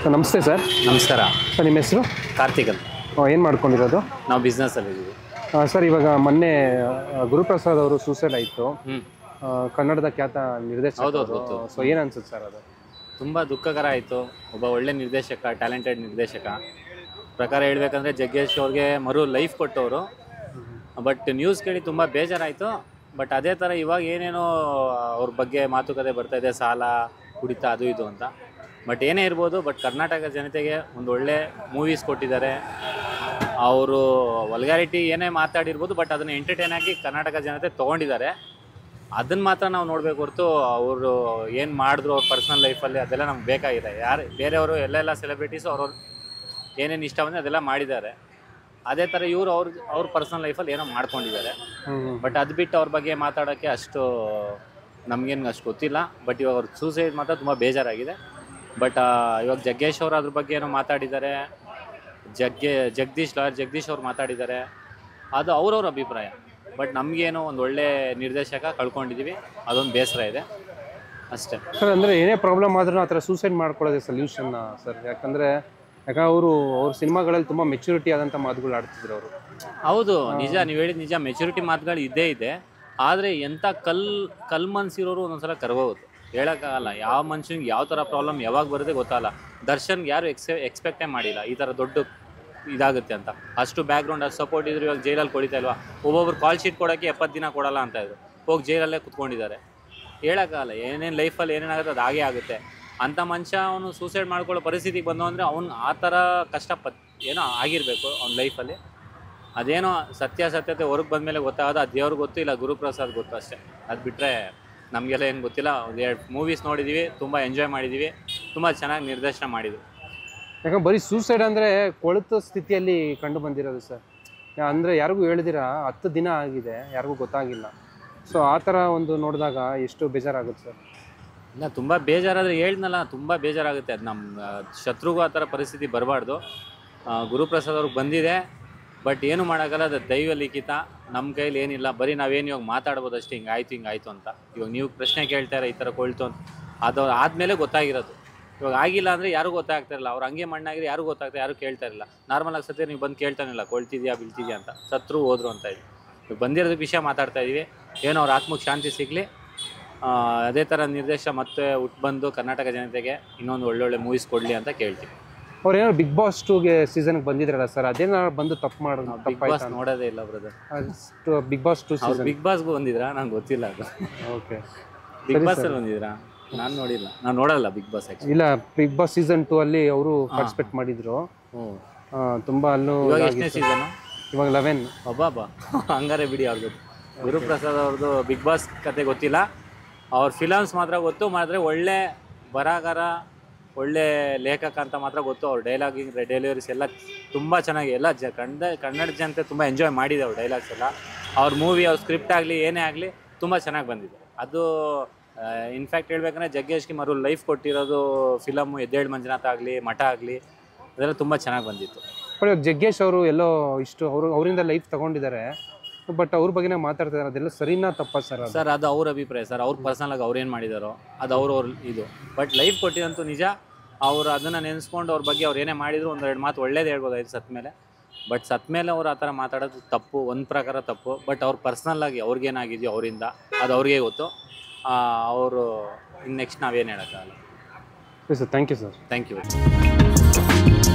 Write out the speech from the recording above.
Sir ನಮಸ್ತೆ sir ನಮಸ್ಕಾರ sir ನಿಮ್ಮ ಹೆಸರು ಕಾರ್ತಿಕ್ ಅಂತ ಏನು ಮಾಡ್ಕೊಂಡಿರೋದು ನಾವು ಬಿಸ್ನೆಸ್ಸಲ್ಲಿ ಇದ್ದೀವಿ ಆ, ಸರ್ ಇವಾಗ ಮೊನ್ನೆ ಆ, ಗುರುಪ್ರಸಾದ್ ಅವರು ಸೂಸೈಡ್ ಆಯಿತು ಹ್ಞೂ ಕನ್ನಡದ ಖ್ಯಾತ ನಿರ್ದೇಶಕ ಹೌದೌದು, ಗೊತ್ತು. ಸೊ ಏನು ಅನ್ಸುತ್ತೆ ಸರ್ ಅದು ತುಂಬ ದುಃಖಕರ ಆಯಿತು ಒಬ್ಬ ಒಳ್ಳೆ ನಿರ್ದೇಶಕ ಟ್ಯಾಲೆಂಟೆಡ್ ನಿರ್ದೇಶಕ ಪ್ರಕಾರ ಹೇಳ್ಬೇಕಂದ್ರೆ ಜಗ್ಗೇಶ್ ಅವ್ರಿಗೆ ಮರು ಲೈಫ್ ಕೊಟ್ಟವರು ಬಟ್ ನ್ಯೂಸ್ ಕೇಳಿ ತುಂಬ ಬೇಜಾರಾಯಿತು ಬಟ್ ಅದೇ ಥರ ಇವಾಗ ಏನೇನೋ ಅವ್ರ ಬಗ್ಗೆ ಮಾತುಕತೆ ಬರ್ತಾ ಇದೆ ಸಾಲ ಕುಡಿತ ಅದು ಇದು ಅಂತ ಬಟ್ ಏನೇ ಇರ್ಬೋದು ಬಟ್ ಕರ್ನಾಟಕ ಜನತೆಗೆ ಒಂದು ಒಳ್ಳೆ ಮೂವೀಸ್ ಕೊಟ್ಟಿದ್ದಾರೆ ಅವರು ವಲ್ಗಾರಿಟಿ ಏನೇ ಮಾತಾಡಿರ್ಬೋದು ಬಟ್ ಅದನ್ನು ಎಂಟರ್ಟೈನ್ ಆಗಿ ಕರ್ನಾಟಕ ಜನತೆ ತೊಗೊಂಡಿದ್ದಾರೆ ಅದನ್ನು ಮಾತ್ರ ನಾವು ನೋಡಬೇಕು ಹೊರತು ಅವರು ಏನು ಮಾಡಿದ್ರು ಅವ್ರ ಪರ್ಸ್ನಲ್ ಲೈಫಲ್ಲಿ ಅದೆಲ್ಲ ನಮ್ಗೆ ಬೇಕಾಗಿದೆ ಯಾರು ಬೇರೆಯವರು ಎಲ್ಲೆಲ್ಲ ಸೆಲೆಬ್ರಿಟೀಸು ಅವ್ರವ್ರು ಏನೇನು ಇಷ್ಟ ಬಂದರೆ ಅದೆಲ್ಲ ಮಾಡಿದ್ದಾರೆ ಅದೇ ಥರ ಇವರು ಅವ್ರ ಅವ್ರ ಪರ್ಸ್ನಲ್ ಲೈಫಲ್ಲಿ ಏನೋ ಮಾಡ್ಕೊಂಡಿದ್ದಾರೆ ಹ್ಞೂ ಬಟ್ ಅದು ಬಿಟ್ಟು ಅವ್ರ ಬಗ್ಗೆ ಮಾತಾಡೋಕ್ಕೆ ಅಷ್ಟು ನಮಗೇನು ಅಷ್ಟು ಗೊತ್ತಿಲ್ಲ ಬಟ್ ಇವಾಗ ಅವ್ರ ಸೂಸೈಡ್ ಮಾತ್ರ ತುಂಬ ಬೇಜಾರಾಗಿದೆ ಬಟ್ ಇವಾಗ ಜಗ್ಗೇಶ್ ಅವರು ಅದ್ರ ಬಗ್ಗೆ ಏನೋ ಮಾತಾಡಿದ್ದಾರೆ ಜಗ್ಗೆ ಜಗದೀಶ್ ಲಾಯರ್ ಜಗದೀಶ್ ಅವ್ರು ಮಾತಾಡಿದ್ದಾರೆ ಅದು ಅವ್ರವ್ರ ಅಭಿಪ್ರಾಯ ಬಟ್ ನಮಗೇನೋ ಒಂದು ಒಳ್ಳೆ ನಿರ್ದೇಶಕ ಕಳ್ಕೊಂಡಿದ್ದೀವಿ ಅದೊಂದು ಬೇಸರ ಇದೆ ಅಷ್ಟೇ ಸರ್ ಅಂದರೆ ಏನೇ ಪ್ರಾಬ್ಲಮ್ ಆದ್ರೂ ಆ ಥರ ಸೂಸೈಡ್ ಮಾಡ್ಕೊಳ್ಳೋದೇ ಸೊಲ್ಯೂಷನ್ನ ಸರ್ ಯಾಕಂದರೆ ಯಾಕಂದ್ರೆ ಅವರು ಅವ್ರ ಸಿನಿಮಾಗಳಲ್ಲಿ ತುಂಬ ಮೆಚುರಿಟಿ ಆದಂಥ ಮಾತುಗಳು ಆಡ್ತಿದ್ರು ಅವರು ಹೌದು ನಿಜ ನೀವು ಹೇಳಿದ ನಿಜ ಮೆಚುರಿಟಿ ಮಾತುಗಳು ಇದ್ದೇ ಇದೆ ಆದರೆ ಎಂಥ ಕಲ್ ಕಲ್ ಮನ್ಸಿರೋರು ಒಂದೊಂದ್ಸಲ ಕರ್ಬೋದು ಹೇಳೋಕ್ಕಾಗಲ್ಲ ಯಾವ ಮನುಷ್ಯನಿಗೆ ಯಾವ ಥರ ಪ್ರಾಬ್ಲಮ್ ಯಾವಾಗ ಬರುತ್ತೆ ಗೊತ್ತಾಗಲ್ಲ ದರ್ಶನ್ಗೆ ಯಾರು ಎಕ್ಸೆ ಎಕ್ಸ್ಪೆಕ್ಟೇ ಮಾಡಿಲ್ಲ ಈ ಥರ ದೊಡ್ಡ ಇದಾಗುತ್ತೆ ಅಂತ ಅಷ್ಟು ಬ್ಯಾಕ್ಗ್ರೌಂಡ್ ಅಷ್ಟು ಸಪೋರ್ಟ್ ಇದ್ರು ಇವಾಗ ಜೈಲಲ್ಲಿ ಕೊಡಿತಾ ಇಲ್ವಾ ಒಬ್ಬೊಬ್ರು ಕಾಲ್ ಶೀಟ್ ಕೊಡೋಕ್ಕೆ ಎಪ್ಪತ್ತು ದಿನ ಕೊಡಲ್ಲ ಅಂತ ಇದ್ರು ಹೋಗಿ ಜೈಲಲ್ಲೇ ಕುತ್ಕೊಂಡಿದ್ದಾರೆ ಹೇಳೋಕ್ಕಾಗಲ್ಲ ಏನೇನು ಲೈಫಲ್ಲಿ ಏನೇನಾಗುತ್ತೆ ಅದು ಹಾಗೇ ಆಗುತ್ತೆ ಅಂಥ ಮನುಷ್ಯ ಅವನು ಸೂಸೈಡ್ ಮಾಡ್ಕೊಳ್ಳೋ ಪರಿಸ್ಥಿತಿಗೆ ಬಂದು ಅಂದರೆ ಅವ್ನು ಆ ಥರ ಕಷ್ಟಪಟ್ಟು ಏನೋ ಆಗಿರಬೇಕು ಅವ್ನ ಲೈಫಲ್ಲಿ ಅದೇನೋ ಸತ್ಯಾಸತ್ಯತೆ ಹೊರಗೆ ಬಂದಮೇಲೆ ಗೊತ್ತಾಗೋದು ಅದು ದೇವ್ರಿಗೆ ಗೊತ್ತು ಇಲ್ಲ ಗುರುಪ್ರಸಾದ್ ಗೊತ್ತು ಅಷ್ಟೇ ಅದು ಬಿಟ್ಟರೆ ನಮಗೆಲ್ಲ ಏನು ಗೊತ್ತಿಲ್ಲ ಒಂದು ಎರಡು ಮೂವೀಸ್ ನೋಡಿದ್ದೀವಿ ತುಂಬ ಎಂಜಾಯ್ ಮಾಡಿದ್ದೀವಿ ತುಂಬ ಚೆನ್ನಾಗಿ ನಿರ್ದೇಶನ ಮಾಡಿದ್ರು ಯಾಕಂದ್ರೆ ಬರೀ ಸೂಸೈಡ್ ಅಂದರೆ ಕೊಳೆತ ಸ್ಥಿತಿಯಲ್ಲಿ ಕಂಡು ಬಂದಿರೋದು ಸರ್ ಅಂದರೆ ಯಾರಿಗೂ ಹೇಳಿದಿರ ಹತ್ತು ದಿನ ಆಗಿದೆ ಯಾರಿಗೂ ಗೊತ್ತಾಗಿಲ್ಲ ಸೊ ಆ ಥರ ಒಂದು ನೋಡಿದಾಗ ಎಷ್ಟು ಬೇಜಾರಾಗುತ್ತೆ ಸರ್ ಇಲ್ಲ ತುಂಬ ಬೇಜಾರಾದರೆ ಹೇಳ್ದನಲ್ಲ ತುಂಬ ಬೇಜಾರಾಗುತ್ತೆ ಅದು ನಮ್ಮ ಶತ್ರುಗೂ ಆ ಥರ ಪರಿಸ್ಥಿತಿ ಬರಬಾರ್ದು ಗುರುಪ್ರಸಾದ್ ಅವ್ರಿಗೆ ಬಂದಿದೆ ಬಟ್ ಏನು ಮಾಡೋಕ್ಕಲ್ಲ ಅದು ದೈವ ಲಿಖಿತ ನಮ್ಮ ಕೈಲಿ ಏನಿಲ್ಲ ಬರೀ ನಾವೇನು ಇವಾಗ ಮಾತಾಡ್ಬೋದು ಅಷ್ಟೇ ಹಿಂಗೆ ಆಯಿತು ಹಿಂಗೆ ಆಯಿತು ಅಂತ ಇವಾಗ ನೀವು ಪ್ರಶ್ನೆ ಕೇಳ್ತಾರೆ ಈ ಥರ ಕೊಳ್ತು ಅಂತ ಅದು ಆದಮೇಲೆ ಗೊತ್ತಾಗಿರೋದು ಇವಾಗ ಆಗಿಲ್ಲ ಅಂದರೆ ಯಾರೂ ಗೊತ್ತಾಗ್ತಾ ಇರಲ್ಲ ಅವ್ರು ಹಂಗೆ ಮಣ್ಣಾಗಿದ್ರೆ ಯಾರೂ ಗೊತ್ತಾಗ್ತಾ ಯಾರೂ ಕೇಳ್ತಾ ಇರಲಿಲ್ಲ ನಾರ್ಮಲ್ ಆಗಿ ಸತ್ಯ ನೀವು ಬಂದು ಕೇಳ್ತಾನಿಲ್ಲ ಕೊಳ್ತಿದ್ಯಾ ಬೀಳ್ತಿದ್ಯಾ ಅಂತ ಸತ್ರು ಹೋದ್ರು ಅಂತ ಹೇಳಿ ಇವಾಗ ಬಂದಿರೋದಕ್ಕೆ ವಿಷಯ ಮಾತಾಡ್ತಾ ಇದೀವಿ ಏನೋ ಅವ್ರ ಆತ್ಮಕ್ಕೆ ಶಾಂತಿ ಸಿಗಲಿ ಅದೇ ಥರ ನಿರ್ದೇಶ ಮತ್ತೆ ಹುಟ್ಟು ಬಂದು ಕರ್ನಾಟಕ ಜನತೆಗೆ ಇನ್ನೊಂದು ಒಳ್ಳೊಳ್ಳೆ ಮೂವೀಸ್ ಕೊಡಲಿ ಅಂತ ಕೇಳ್ತೀವಿ ಅವ್ರು ಏನೋ ಬಿಗ್ ಬಾಸ್ ಟೂಗೆ ಸೀಸನ್ಗೆ ಬಂದಿದ್ರಲ್ಲ ಸರ್ ಅದೇನೋ ಬಂದು ತಪ್ಪು ಮಾಡೋದು ಬಿಗ್ ಬಾಸ್ ತಪ್ಪಾಯ್ತಾ ನೋಡೋದೇ ಇಲ್ಲ ಬ್ರದರ್ ಅಷ್ಟು ಬಿಗ್ ಬಾಸ್ ಟು ಅವ್ರು ಸೀಸನ್ ಬಿಗ್ ಬಾಸ್ಗೂ ಬಂದಿದ್ರಾ ನಂಗೆ ಗೊತ್ತಿಲ್ಲ ಅದು ಓಕೆ ಬಿಗ್ ಬಾಸ್ ಅಲ್ಲಿ ಬಂದಿದ್ರಾ ನಾನು ನೋಡಿಲ್ಲ ನಾನು ನೋಡಲ್ಲ ಬಿಗ್ ಬಾಸ್ ಆ್ಯಕ್ಚುಲಿ ಇಲ್ಲ ಬಿಗ್ ಬಾಸ್ ಸೀಸನ್ ಟೂ ಅಲ್ಲಿ ಅವರು ಪಾರ್ಟಿಸಿಪೇಟ್ ಮಾಡಿದ್ರು ಹ್ಞೂ ಆ, ತುಂಬಾ ಅಲ್ಲೂ ಇವಾಗ ಇದಾಗಿತ್ತು. ಎಷ್ಟನೇ ಸೀಸನು ಇವಾಗ ಲೆವೆನ್ ಒಬ್ಬಾಬ ಹಂಗಾರೆ ಬಿಡಿ ಅವ್ರದ್ದು ಗುರುಪ್ರಸಾದ್ ಅವ್ರದ್ದು ಬಿಗ್ ಬಾಸ್ ಕತೆ ಗೊತ್ತಿಲ್ಲ ಅವ್ರ ಫಿಲಮ್ಸ್ ಮಾತ್ರ ಗೊತ್ತು ಮಾಡಿದ್ರೆ ಒಳ್ಳೆ ಬರಹಗಾರ ಒಳ್ಳೆ ಲೇಖಕ ಅಂತ ಮಾತ್ರ ಗೊತ್ತು ಅವ್ರ ಡೈಲಾಗಿಂಗ್ ಡೆಲಿವರೀಸ್ ಎಲ್ಲ ತುಂಬ ಚೆನ್ನಾಗಿ ಎಲ್ಲ ಜ ಕನ್ನಡ ಕನ್ನಡ ಜನತೆ ತುಂಬ ಎಂಜಾಯ್ ಮಾಡಿದೆ ಅವ್ರ ಡೈಲಾಗ್ಸ್ ಎಲ್ಲ ಅವ್ರ ಮೂವಿ ಅವ್ರ ಸ್ಕ್ರಿಪ್ಟ್ ಆಗಲಿ ಏನೇ ಆಗಲಿ ತುಂಬ ಚೆನ್ನಾಗಿ ಬಂದಿದೆ ಅದು ಇನ್ಫ್ಯಾಕ್ಟ್ ಹೇಳ್ಬೇಕಂದ್ರೆ ಜಗ್ಗೇಶ್ಗೆ ಮರು ಲೈಫ್ ಕೊಟ್ಟಿರೋದು ಫಿಲಮು ಎದ್ದೇಳು ಮಂಜುನಾಥ ಆಗಲಿ ಮಠ ಆಗಲಿ ಅದೆಲ್ಲ ತುಂಬ ಚೆನ್ನಾಗಿ ಬಂದಿತ್ತು ಬಟ್ ಇವಾಗ ಜಗ್ಗೇಶ್ ಅವರು ಎಲ್ಲೋ ಇಷ್ಟು ಅವರು ಅವರಿಂದ ಲೈಫ್ ತಗೊಂಡಿದ್ದಾರೆ ಬಟ್ ಅವ್ರ ಬಗ್ಗೆನೇ ಮಾತಾಡ್ತಿದ್ದಾರೆ ಅದೆಲ್ಲ ಸರಿನಾ ತಪ್ಪ ಸರ್ ಅದು ಸರ್ ಅದು ಅವ್ರ ಅಭಿಪ್ರಾಯ ಸರ್ ಅವ್ರ ಪರ್ಸನಲ್ ಆಗಿ ಅವ್ರು ಏನು ಮಾಡಿದಾರೋ ಅದು ಅವ್ರವ್ರ ಇದು ಬಟ್ ಲೈಫ್ ಕೊಟ್ಟಿದಂತೂ ನಿಜ ಅವ್ರು ಅದನ್ನು ನೆನೆಸ್ಕೊಂಡು ಅವ್ರ ಬಗ್ಗೆ ಅವ್ರು ಏನೇ ಮಾಡಿದ್ರು ಒಂದೆರಡು ಮಾತು ಒಳ್ಳೇದು ಹೇಳ್ಬೋದಾಯ್ತು ಸತ್ ಮೇಲೆ ಬಟ್ ಸತ್ ಮೇಲೆ ಅವ್ರು ಆ ಥರ ಮಾತಾಡೋದು ತಪ್ಪು ಒಂದು ಪ್ರಕಾರ ತಪ್ಪು ಬಟ್ ಅವ್ರ ಪರ್ಸ್ನಲ್ ಆಗಿ ಅವ್ರಿಗೇನಾಗಿದೆಯೋ ಅವರಿಂದ ಅದು ಅವ್ರಿಗೆ ಗೊತ್ತು ಅವರು ಇನ್ನು ನೆಕ್ಸ್ಟ್ ನಾವೇನು ಹೇಳೋಕ್ಕಾಗಲ್ಲ sir thank you sir thank you